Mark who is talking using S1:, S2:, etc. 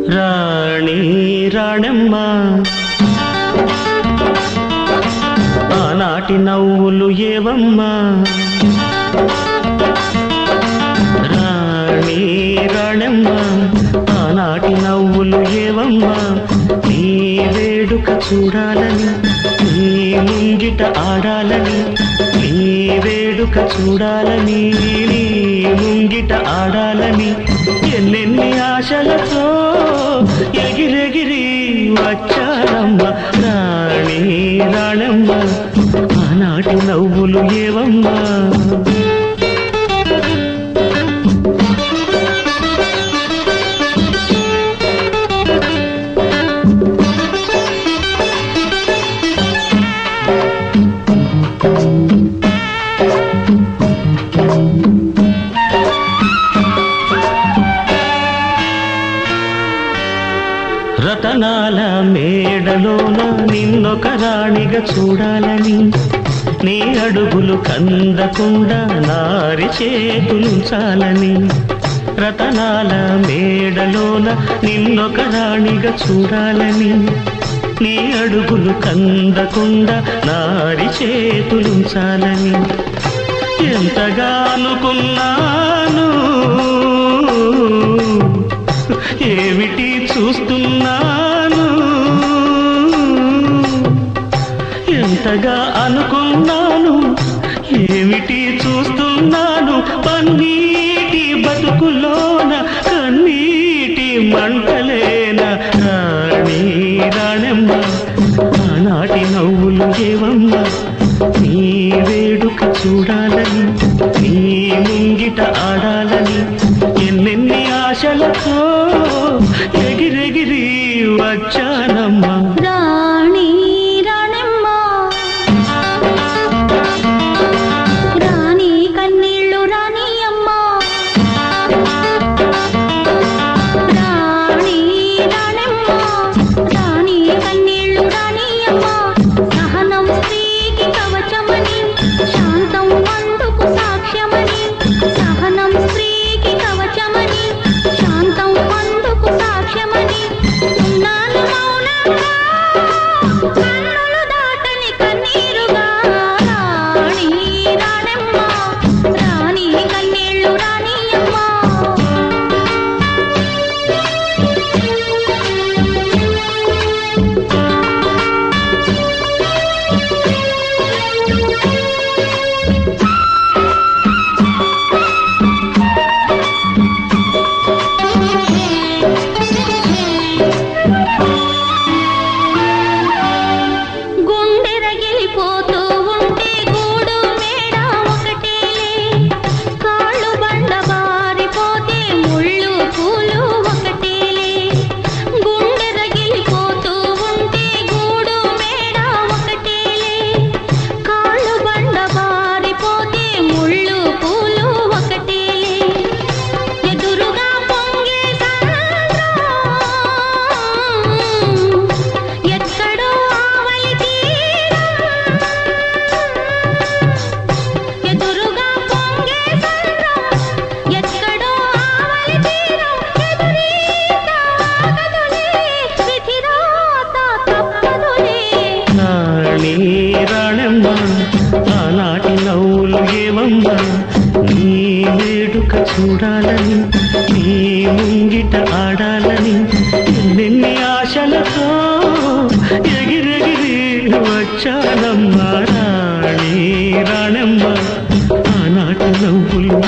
S1: రాణి రాణమ్మ ఆనాటి నవ్వులు ఏవమ్మా రాణి రాణమ్మ ఆనాటి నవ్వులు ఏవమ్మా నీ వేడుక చూడాలని నీ ముంగిట ఆడాలని నీ వేడుక చూడాలని నీ ముంగిట ఆడాలని ఎన్నెన్ని ఆశలతో ఎగిరెగిరి వచ్చారమ్మ రాణి రాణమ్మ ఆనాటి నవ్వులు ఏవమ్మా రతనాల మేడలోన నిన్నొక రాణిగా చూడాలని నీ అడుగులు కందకుండా నారి చేతులుంచాలని రతనాల మేడలోన నిన్నొక రాణిగా చూడాలని నీ అడుగులు కందకుండా నారి చేతులుంచాలని ఎంతగా అనుకున్నాను ఏమిటి చూస్తున్నాను ఎంతగా అనుకున్నాను ఏమిటి చూస్తున్నాను పన్నీటి బతుకులోన కన్నీటి మంటలేన రాణి రాణమ్మ ఆనాటి నవ్వులు ఏవమ్మ నీ వేడుక చూడాలని నీ ముంగిట ఆడాలని ఎన్నెన్ని ఆశలతో ఎగిరెగిరి వచ్చానమ్మా
S2: రాణి రాణమ్మ రాణి కన్నీళ్ళు రాణి అమ్మ రాణి రాణమ్మ రాణి కన్నీళ్ళు రాణి అమ్మ సహనం స్త్రీకి కవచమని శాంతం అందుకు సాక్ష్యమని సహనం స్త్రీకి కవచమని శాంతం అందుకు సాక్ష్యమని ఉన్నాను మౌనంగా కన్నులు దాటని కన్నీరుగా రాణి రాణమ్మ రాణి కన్నీళ్ళు రాణి అమ్మ గుండె రగిలిపోతూ ఉంటే గూడు మేడ ఒకటేలే కాళ్ళు బండ బారిపోతే ముళ్ళు పూలు ఒకటేలే గుండె రగిలిపోతూ ఉంటే గూడు మేడ ఒకటేలే కాళ్ళు బండ బారిపోతే ముళ్ళు పూలు ఒకటేలే ఎదురుగా పొంగే సంద్రం ఎక్కడో ఆవలి తీరం ఎదురుగా పొంగే సంద్రం ఎక్కడో ఆవలి తీరం ఎదురీత ఆగదులే విధిరాత తప్పదులే
S1: రాణి రాణమ్మ ఆనాటి నవ్వులు ఏవమ్మా నీ వేడుక చూడాలని నీ ముంగిట ఆడాలని ఎన్నెన్ని ఆశలతో ఎగిరెగిరి వచ్చానమ్మా రాణి రాణమ్మ ఆనాటి నవ్వులు